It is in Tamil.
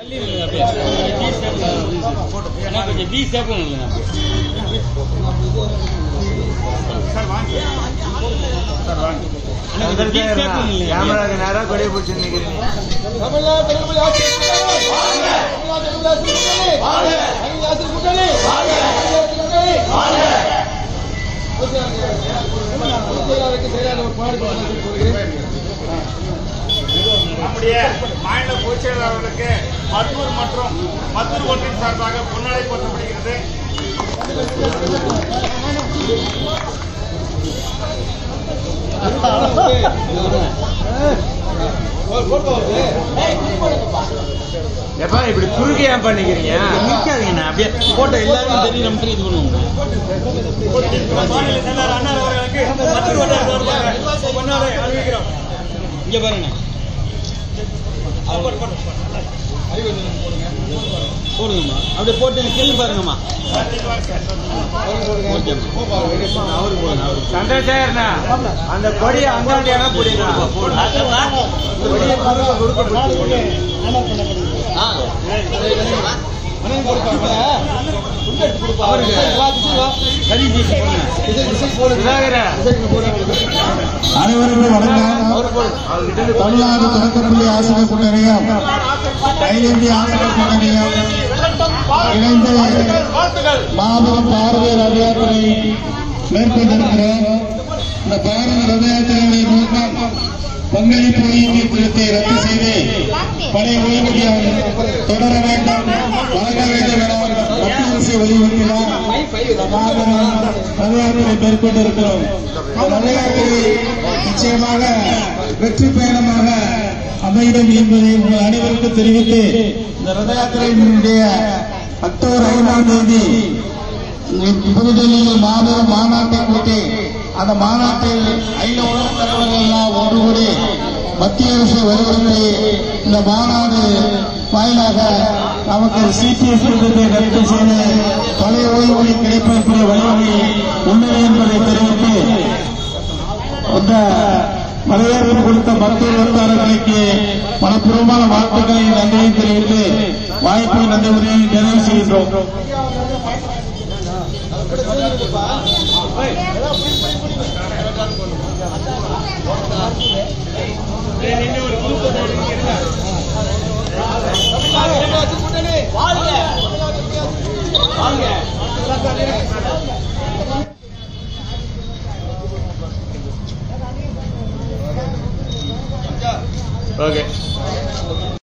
தள்ளி நில்லுங்க அப்படியே. டி ஷேப்ல அண்ணா, கொஞ்சம் டி ஷேப்ல நில்லுங்க அப்படியே. அண்ணா, கொஞ்சம் டி ஷேப்ல நில்லுங்க அப்படியே. கேமராக்கு நேரம் கொடியை பிடிச்சி நிக்கிறீங்க நம்முடைய மாநில பொதுச் செயலாளர் அவர்களுக்கு மத்தூர் மற்றும் மத்தூர் ஒன்றியம் சார்பாக பொன்னாடை போற்றப்படுகிறது எப்பா இப்படி குறுக்கு ஏன் பண்ணிக்கிறீங்க நிக்காதீங்கண்ணா, அப்படியே போட்டோ எல்லாருக்கும் தெரியுற மாதிரி இது பண்ணுவோம் மாநில செயலாளர் அண்ணா அவர்களுக்கு மத்தூர் ஒன்றியம் சார்பாக பொன்னாடை அறிவிக்கிறோம் இங்க பாருங்க போடுங்கம்மா அப்படியே போட்டு கிள்ளி பாருங்கம்மா ஓகேம்மா அவரு போடுங்க அவரு சந்திரசேகரண்ணா அந்த கொடியை அந்தாண்டி இடம் பிடிங்க கொடியை குறுக்க குறுக்க பிடிச்சி ஆ சுதாகரன் அனைவருக்கும் வணக்கம் தமிழ்நாடு தொடக்கப்பள்ளி ஆசிரியர் கூட்டணியும் அகில இந்திய ஆசிரியர் கூட்டணியும் இணைந்து மாபெரும் பார்வையர் ரதயாத்திரை மேற்கொண்டிருக்கிறோம் இந்த பாரத ரதயாத்திரையுடைய நோக்கம் பங்களிப்பு ஓய்வூதிய திட்டத்தை ரத்து செய்து பழைய ஓய்வூதியம் தொடர வேண்டும் வழங்க வேண்டும் என மத்திய அரசு வலியுறுத்தினார் இந்த மாபெரும் ரதயாத்திரை மேற்கொண்டிருக்கிறோம் இந்த ரதயாத்திரை நிச்சயமாக வெற்றி பயணமாக அமையும் என்பதை உங்கள் அனைவருக்கும் தெரிவித்து இந்த ரத யாத்திரையினுடைய அக்டோபர் ஐந்தாம் தேதி புதுடெல்லியில் மாபெரும் மாநாட்டை கூட்டி அந்த மாநாட்டில் அகில உலக தலைவர்கள் எல்லாம் ஒன்று கூடி மத்திய அரசு வலியுறுத்தி இந்த மாநாடு வாயிலாக நமக்கு சிபிஎஸ் திட்டத்தை ரத்து செய்து பழைய ஓய்வூதியம் கிடைப்பதற்குரிய வழிவகை உள்ளது என்பதை தெரிவித்து இந்த வரவேற்பு கொடுத்த மருத்துவ வட்டாரங்களுக்கு மனப்பூர்வமான வாழ்த்துக்களை நன்றியை தெரிவித்து வாய்ப்பை நன்றி உரையை நிறைவு செய்கின்றோம் ஓகே